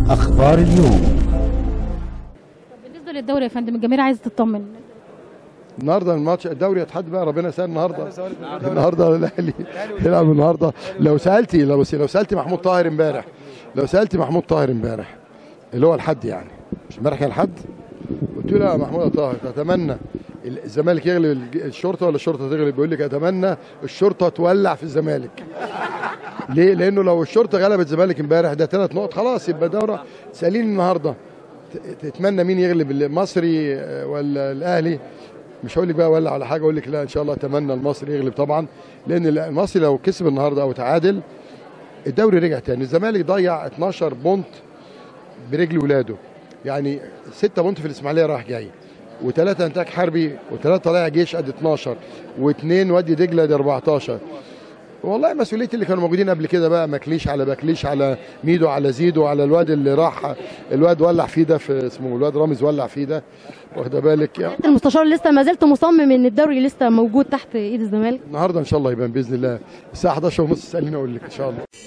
أخبار اليوم بالنسبه للدوري يا فندم الجماهير عايزه تطمن النهارده الماتش الدوري يتحدى بقى ربنا يسهل النهارده النهارده الاهلي يلعب النهارده لو سالتي لو لو سالتي محمود طاهر امبارح لو سالتي محمود طاهر امبارح اللي هو الحد يعني مش امبارح كان الحد قلت له يا محمود طاهر تتمنى الزمالك يغلب الشرطه ولا الشرطه تغلب بيقول لك اتمنى الشرطه تولع في الزمالك ليه؟ لانه لو الشرطه غلبت الزمالك امبارح ده ثلاث نقط خلاص يبقى دوره ساليني النهارده ت- تتمنى مين يغلب المصري آه، ولا الاهلي مش هقول لك بقى ولا على حاجه اقول لك لا ان شاء الله اتمنى المصري يغلب طبعا لان المصري لو كسب النهارده او تعادل الدوري رجع تاني الزمالك ضيع 12 بونت برجل ولاده يعني 6 بونت في الاسماعيليه رايح جاي وثلاثه انتاج حربي وثلاثه طلائع جيش قد 12 واثنين وادي دجله دي 14 والله مسؤوليتي اللي كانوا موجودين قبل كده بقى ماكليش على باكليش على ميدو على زيدو على الواد اللي راح الواد ولع فيه ده في اسمه الواد رامز ولع فيه ده واخده بالك يعني انت المستشار لسه ما زلت مصمم ان الدوري لسه موجود تحت ايد الزمالك النهارده ان شاء الله يبان باذن الله الساعه 11 ونص اسالني اقول لك ان شاء الله